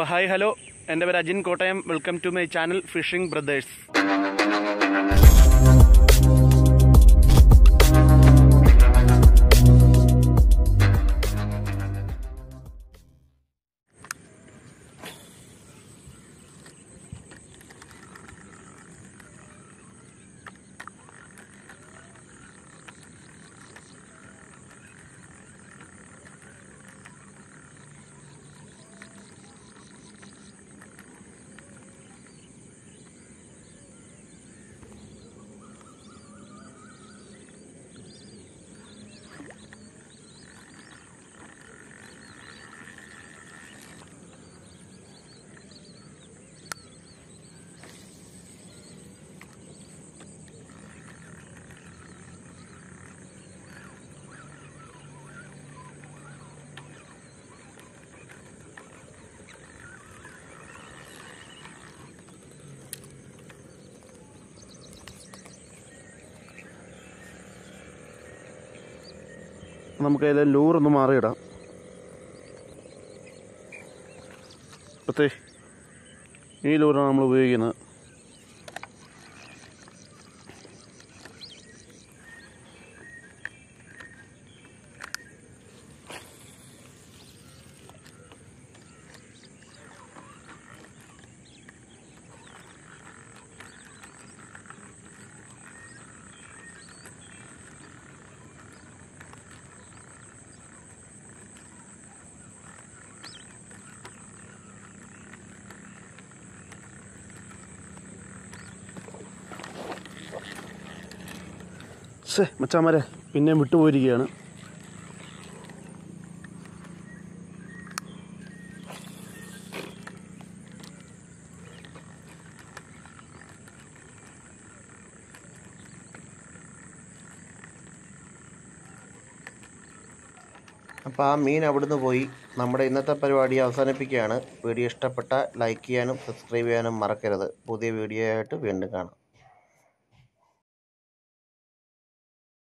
അപ്പോൾ hi hello എൻ്റെ പേര് Ajin Kottayam welcome to my channel fishing brothers നമുക്ക് അതിലെ ലൂറൊന്ന് മാറിയിടാം പ്രത്യേ ഈ ലൂറാണ് നമ്മൾ ഉപയോഗിക്കുന്നത് ശേ മച്ചാമാരെ പിന്നെയും വിട്ടുപോയിരിക്കുകയാണ് അപ്പോൾ ആ മീൻ അവിടുന്ന് പോയി നമ്മുടെ ഇന്നത്തെ പരിപാടി അവസാനിപ്പിക്കുകയാണ് വീഡിയോ ഇഷ്ടപ്പെട്ട ലൈക്ക് ചെയ്യാനും സബ്സ്ക്രൈബ് ചെയ്യാനും മറക്കരുത് പുതിയ വീഡിയോ ആയിട്ട് വീണ്ടും കാണാം